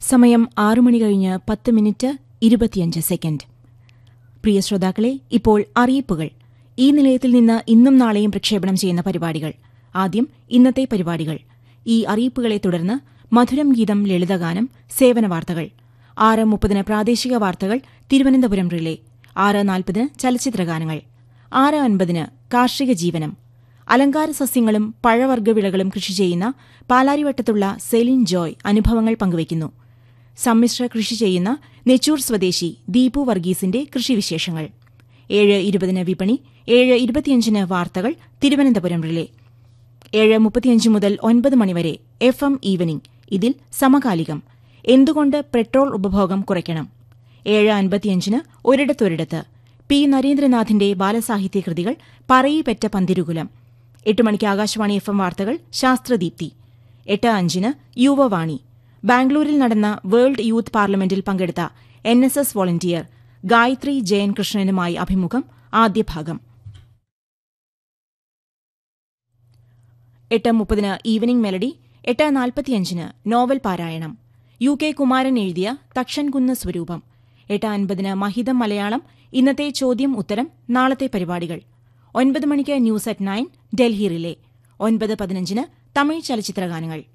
സമയം ആറു മണി കഴിഞ്ഞ് പത്ത് മിനിറ്റ് ഇരുപത്തിയഞ്ച് സെക്കൻഡ് പ്രിയ ശ്രോതാക്കളെ ഇപ്പോൾ അറിയിപ്പുകൾ ഈ നിലയത്തിൽ നിന്ന് ഇന്നും നാളെയും പ്രക്ഷേപണം ചെയ്യുന്ന പരിപാടികൾ ആദ്യം ഇന്നത്തെ പരിപാടികൾ ഈ അറിയിപ്പുകളെ തുടർന്ന് മധുരം ഗീതം ലളിതഗാനം സേവന വാർത്തകൾ ആറ് മുപ്പതിന് പ്രാദേശിക വാർത്തകൾ തിരുവനന്തപുരം റിലേ ആറ് നാൽപ്പതിന് ചലച്ചിത്രഗാനങ്ങൾ ആറ് അൻപതിന് കാർഷിക ജീവനം അലങ്കാര സസ്യങ്ങളും പഴവർഗ്ഗവിളകളും കൃഷി ചെയ്യുന്ന പാലാരിവട്ടത്തുള്ള സെലിൻ ജോയ് അനുഭവങ്ങൾ പങ്കുവയ്ക്കുന്നു സമ്മിശ്ര കൃഷി ചെയ്യുന്ന നെച്ചൂർ സ്വദേശി ദീപു വർഗീസിന്റെ കൃഷിവിശേഷങ്ങൾ ഏഴ് ഇരുപതിന് വിപണി ഏഴ് ഇരുപത്തിയഞ്ചിന് വാർത്തകൾ തിരുവനന്തപുരം റിലേ ഏഴ് മുപ്പത്തിയഞ്ച് മുതൽ ഒൻപത് മണിവരെ എഫ് എം ഈവനിംഗ് ഇതിൽ സമകാലികം എന്തുകൊണ്ട് പെട്രോൾ ഉപഭോഗം കുറയ്ക്കണം ഏഴ് അൻപത്തിയഞ്ചിന് ഒരിടത്തൊരിടത്ത് പി നരേന്ദ്രനാഥിന്റെ ബാലസാഹിത്യ കൃതികൾ പറയിപ്പെറ്റ പന്തിരുകുലം എട്ട് മണിക്ക് ആകാശവാണി എഫ് എം വാർത്തകൾ ശാസ്ത്രദീപ്തി എട്ട് അഞ്ചിന് യുവവാണി ബാംഗ്ലൂരിൽ നടന്ന വേൾഡ് യൂത്ത് പാർലമെന്റിൽ പങ്കെടുത്ത N S S volunteer Gayathri Jayan കൃഷ്ണനുമായി അഭിമുഖം ആദ്യ ഭാഗം എട്ട് മുപ്പതിന് ഈവനിംഗ് മെലഡി എട്ട് നാൽപ്പത്തിയഞ്ചിന് നോവൽ പാരായണം യു കെ കുമാരൻ എഴുതിയ തക്ഷൻകുന്ന് സ്വരൂപം എട്ട് അൻപതിന് മഹിതം മലയാളം ഇന്നത്തെ ചോദ്യം ഉത്തരം നാളത്തെ പരിപാടികൾ ഒൻപത് മണിക്ക് news at nine Delhi relay ഒൻപത് പതിനഞ്ചിന് തമിഴ് ചലച്ചിത്രഗാനങ്ങൾ